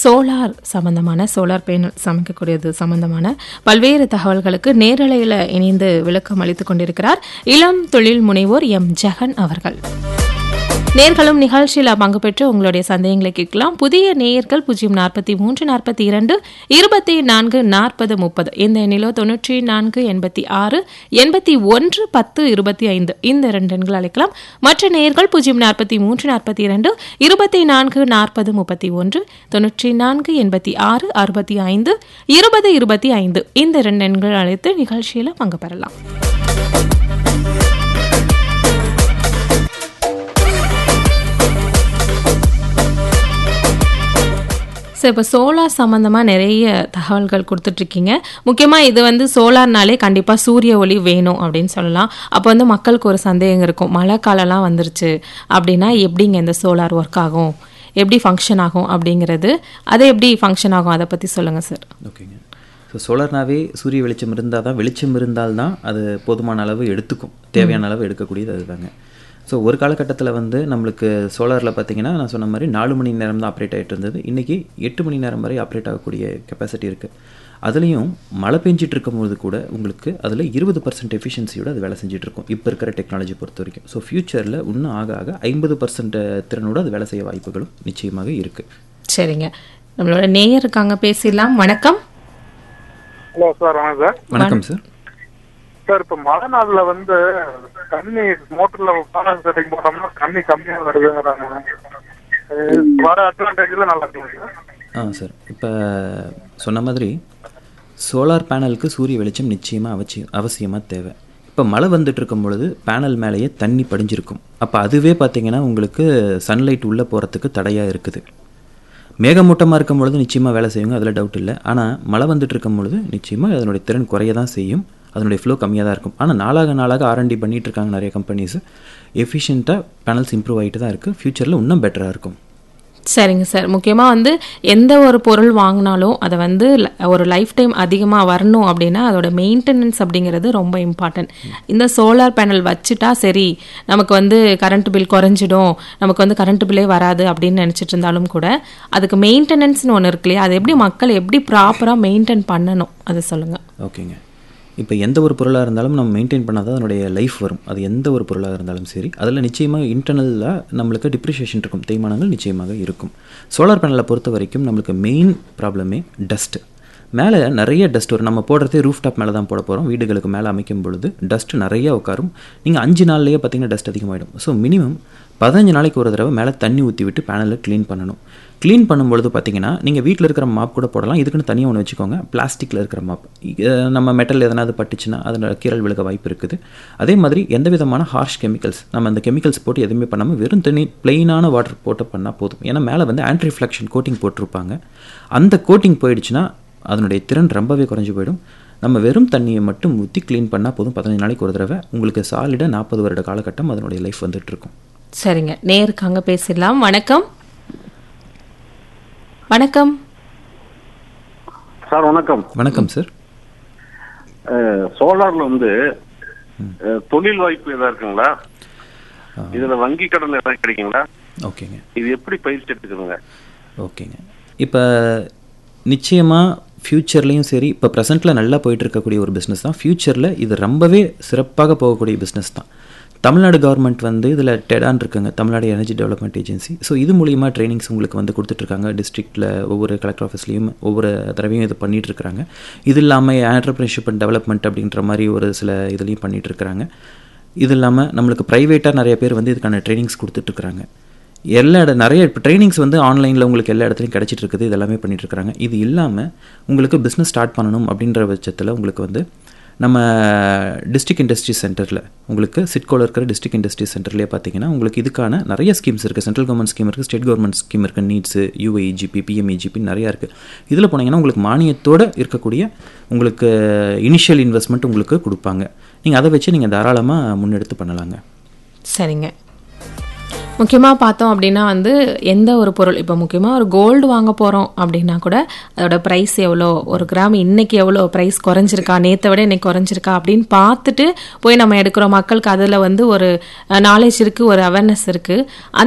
solar சம்பந்தமான solar panel சமைக்கக்கூடியது சம்பந்தமான பல்வேறு தகவல்களுக்கு நேரலையில் இணைந்து விளக்கம் அளித்துக் கொண்டிருக்கிறார் இளம் தொழில் முனைவோர் எம் ஜெகன் அவர்கள் நேர்களும் நிகழ்ச்சியில் பங்கு பெற்று உங்களுடைய சந்தேகங்களை கேட்கலாம் புதிய நேயர்கள் பூஜ்ஜியம் நாற்பத்தி மூன்று நாற்பத்தி இரண்டு இருபத்தி நான்கு நாற்பது முப்பது இந்த எண்ணிலோ தொண்ணூற்றி நான்கு எண்பத்தி ஆறு எண்பத்தி ஒன்று பத்து இருபத்தி ஐந்து இந்த இரண்டு எண்கள் அழைக்கலாம் மற்ற நேயர்கள் பூஜ்ஜியம் நாற்பத்தி மூன்று நாற்பத்தி இரண்டு இருபத்தி நான்கு நாற்பது முப்பத்தி ஒன்று தொண்ணூற்றி நான்கு எண்பத்தி ஆறு அறுபத்தி ஐந்து இருபது இருபத்தி ஐந்து இந்த இரண்டு எண்கள் அழைத்து நிகழ்ச்சியில் பங்கு பெறலாம் ஸோ இப்போ சோலார் சம்மந்தமாக நிறைய தகவல்கள் கொடுத்துட்ருக்கீங்க முக்கியமாக இது வந்து சோலார்னாலே கண்டிப்பாக சூரிய ஒளி வேணும் அப்படின்னு சொல்லலாம் அப்போ வந்து மக்களுக்கு ஒரு சந்தேகம் இருக்கும் மழை காலம்லாம் வந்துருச்சு அப்படின்னா எப்படிங்க இந்த சோலார் ஒர்க் ஆகும் எப்படி ஃபங்க்ஷன் ஆகும் அப்படிங்கிறது அது எப்படி ஃபங்க்ஷன் ஆகும் அதை பற்றி சொல்லுங்கள் சார் ஓகேங்க ஸோ சோலார்னாவே சூரிய வெளிச்சம் இருந்தால் தான் வெளிச்சம் இருந்தால்தான் அது போதுமான அளவு எடுத்துக்கும் தேவையான அளவு எடுக்கக்கூடியது அதுதாங்க ஸோ ஒரு காலகட்டத்தில் வந்து நம்மளுக்கு சோலாரில் பார்த்தீங்கன்னா நான் சொன்ன மாதிரி நாலு மணி நேரம் தான் ஆப்ரேட் ஆகிட்டு இருந்தது இன்றைக்கி எட்டு மணி நேரம் வரை ஆப்ரேட் ஆகக்கூடிய கெப்பாசிட்டி இருக்குது அதுலேயும் மழை பெஞ்சிட்டு இருக்கும்போது கூட உங்களுக்கு அதில் இருபது பர்சன்ட் எஃபிஷியன்சியோட அது வேலை செஞ்சுட்டு இருக்கும் இப்போ இருக்கிற டெக்னாலஜி பொறுத்த வரைக்கும் ஸோ ஃப்யூச்சரில் இன்னும் ஆக ஆக ஐம்பது பர்சன்ட் திறனோட அது வேலை செய்ய வாய்ப்புகளும் நிச்சயமாக இருக்குது சரிங்க நம்மளோட நேயர் இருக்காங்க பேசிடலாம் வணக்கம் ஹலோ சார் வணக்கம் சார் வணக்கம் சார் சார் இப்போ மழை நாள்ல வந்து தண்ணி மோட்டர்ல பேனல் செட்டிங் போட்டோம்னா தண்ணி கம்மியா வருதுங்கிறாங்க இது வர அட்வான்டேஜ்ல நல்லா இருக்குங்க சார் ஆ சார் இப்போ சொன்ன மாதிரி சோலார் பேனலுக்கு சூரிய வெளிச்சம் நிச்சயமாக அவசியம் அவசியமாக தேவை இப்போ மழை வந்துட்டு இருக்கும் பொழுது பேனல் மேலேயே தண்ணி படிஞ்சிருக்கும் அப்போ அதுவே பார்த்தீங்கன்னா உங்களுக்கு சன்லைட் உள்ளே போகிறதுக்கு தடையாக இருக்குது மேகமூட்டமாக இருக்கும் பொழுது நிச்சயமாக வேலை செய்யுங்க அதில் டவுட் இல்லை ஆனால் மழை வந்துட்டு இருக்கும் பொழுது நிச்சயமாக அதனுடைய திறன் குறைய தான் செய்யும் அதனுடைய ஃப்ளோ கம்மியாக தான் இருக்கும் ஆனால் நாளாக நாளாக ஆர்என்டி பண்ணிட்டு இருக்காங்க நிறைய கம்பெனிஸ் எஃபிஷியண்ட்டாக பேனல்ஸ் இம்ப்ரூவ் ஆகிட்டு தான் இருக்குது ஃப்யூச்சரில் இன்னும் பெட்டராக இருக்கும் சரிங்க சார் முக்கியமாக வந்து எந்த ஒரு பொருள் வாங்கினாலும் அதை வந்து ல- ஒரு லைஃப் டைம் அதிகமாக வரணும் அப்படின்னா அதோட மெயின்டெனன்ஸ் அப்படிங்கிறது ரொம்ப இம்பார்ட்டன்ட் இந்த சோலார் பேனல் வச்சுட்டா சரி நமக்கு வந்து கரண்ட் பில் குறைஞ்சிடும் நமக்கு வந்து கரண்ட் பில்லே வராது அப்படின்னு நினச்சிட்டு இருந்தாலும் கூட அதுக்கு மெயின்டெனன்ஸ்னு ஒன்று இருக்கு இல்லையா அது எப்படி மக்கள் எப்படி ப்ராப்பராக மெயின்டைன் பண்ணணும் அதை சொல்லுங்கள் ஓகேங்க இப்போ எந்த ஒரு பொருளாக இருந்தாலும் நம்ம மெயின்டைன் பண்ணால் தான் அதனுடைய லைஃப் வரும் அது எந்த ஒரு பொருளாக இருந்தாலும் சரி அதில் நிச்சயமாக இன்டர்னலாக நம்மளுக்கு டிப்ரிஷியேஷன் இருக்கும் தேய்மானங்கள் நிச்சயமாக இருக்கும் சோலார் பேனலை பொறுத்த வரைக்கும் நம்மளுக்கு மெயின் ப்ராப்ளமே டஸ்ட்டு மேலே நிறைய டஸ்ட் வரும் நம்ம போடுறதே ரூஃப் டாப் மேலே தான் போட போகிறோம் வீடுகளுக்கு மேலே அமைக்கும் பொழுது டஸ்ட் நிறைய உட்காரும் நீங்கள் அஞ்சு நாள்லேயே பார்த்தீங்கன்னா டஸ்ட் அதிகமாகிடும் ஸோ மினிமம் பதினஞ்சு நாளைக்கு ஒரு தடவை மேலே தண்ணி ஊற்றி விட்டு பேனலை க்ளீன் பண்ணணும் க்ளீன் பண்ணும்பொழுது பார்த்தீங்கன்னா நீங்கள் வீட்டில் இருக்கிற மாப் கூட போடலாம் இதுக்குன்னு தனியாக ஒன்று வச்சுக்கோங்க பிளாஸ்டிக்கில் இருக்கிற மாப் நம்ம மெட்டல் எதனாவது பட்டுச்சுன்னா அதில் கீரல் விழுக வாய்ப்பு இருக்குது அதே மாதிரி எந்த விதமான ஹார்ஷ் கெமிக்கல்ஸ் நம்ம அந்த கெமிக்கல்ஸ் போட்டு எதுவுமே பண்ணாமல் வெறும் தண்ணி பிளெயினான வாட்டர் போட்டு பண்ணால் போதும் ஏன்னா மேலே வந்து ஆன்டி ரிஃப்ளெக்ஷன் கோட்டிங் போட்டிருப்பாங்க அந்த கோட்டிங் போயிடுச்சுன்னா அதனுடைய திறன் ரொம்பவே குறைஞ்சு போயிடும் நம்ம வெறும் தண்ணியை மட்டும் ஊற்றி க்ளீன் பண்ணால் போதும் பதினஞ்சு நாளைக்கு ஒரு தடவை உங்களுக்கு சாலிடாக நாற்பது வருட காலகட்டம் அதனுடைய லைஃப் வந்துட்டு இருக்கும் சரிங்க நேருக்காங்க பேசிடலாம் வணக்கம் வணக்கம் சார் வணக்கம் வணக்கம் சார் அஹ், சோலார்ல வந்து அஹ், தொழில் வாய்ப்பு எதா இருக்குங்களா இதுல வங்கி கடன் எதாவது கிடைக்குங்களா ஓகேங்க இது எப்படி பயிற்சி எடுத்துக்கணுங்க ஓகேங்க இப்போ நிச்சயமாக ஃப்யூச்சர்லேயும் சரி இப்போ ப்ரெசென்ட்டில் நல்லா போயிட்டு இருக்கக்கூடிய ஒரு பிஸ்னஸ் தான் ஃப்யூச்சரில் இது ரொம்பவே சிறப்பாக போகக்கூடிய பிஸ்னஸ் தான் தமிழ்நாடு கவர்மெண்ட் வந்து இதில் டெடான் இருக்குங்க Tamil Nadu energy development agency so இது மூலியமாக ட்ரைனிங்ஸ் உங்களுக்கு வந்து கொடுத்துட்ருக்காங்க டிஸ்ட்ரிக்ட்டில் ஒவ்வொரு கலெக்டர் ஆஃபீஸ்லேயும் ஒவ்வொரு தடவையும் இது பண்ணிட்டு இருக்காங்க இது இல்லாமல் ஆண்டர்பிரினர்ஷிப் அண்ட் டெவலப்மெண்ட் அப்படின்ற மாதிரி ஒரு சில இதுலேயும் பண்ணிட்டு இருக்காங்க இது இல்லாமல் நம்மளுக்கு ப்ரைவேட்டாக நிறைய பேர் வந்து இதுக்கான ட்ரைனிங்ஸ் கொடுத்துட்ருக்குறாங்க எல்லா இட நிறைய இப்போ ட்ரைனிங்ஸ் வந்து ஆன்லைனில் உங்களுக்கு எல்லா இடத்துலையும் கிடச்சிட்டு இருக்குது இது எல்லாமே பண்ணிட்டு இருக்காங்க இது இல்லாமல் உங்களுக்கு பிஸ்னஸ் ஸ்டார்ட் பண்ணணும் அப்படின்ற பட்சத்தில் உங்களுக்கு வந்து நம்ம டிஸ்ட்ரிக்ட் இண்டஸ்ட்ரி சென்டரில் உங்களுக்கு சிட்கோவில் இருக்கிற டிஸ்ட்ரிக்ட் இண்டஸ்ட்ரி சென்டர்லேயே பார்த்தீங்கன்னா உங்களுக்கு இதுக்கான நிறைய ஸ்கீம்ஸ் இருக்குது சென்ட்ரல் கவர்மெண்ட் ஸ்கீம் இருக்குது ஸ்டேட் கவர்மெண்ட் ஸ்கீம் இருக்குது நீட்ஸு யூஐஜிபி பிஎம்இஜிபி நிறையா இருக்குது இதில் போனீங்கன்னா உங்களுக்கு மானியத்தோடு இருக்கக்கூடிய உங்களுக்கு இனிஷியல் இன்வெஸ்ட்மெண்ட் உங்களுக்கு கொடுப்பாங்க நீங்கள் அதை வச்சு நீங்கள் தாராளமாக முன்னெடுத்து பண்ணலாங்க சரிங்க முக்கியமாக பார்த்தோம் அப்படின்னா வந்து எந்த ஒரு பொருள் இப்போ முக்கியமாக ஒரு கோல்டு வாங்க போகிறோம் அப்படின்னா கூட அதோட ப்ரைஸ் எவ்வளோ ஒரு கிராம் இன்னைக்கு எவ்வளோ ப்ரைஸ் குறைஞ்சிருக்கா நேற்றை விட இன்னைக்கு குறைஞ்சிருக்கா அப்படின்னு பார்த்துட்டு போய் நம்ம எடுக்கிறோம் மக்களுக்கு அதில் வந்து ஒரு நாலேஜ் இருக்குது ஒரு அவேர்னஸ் இருக்குது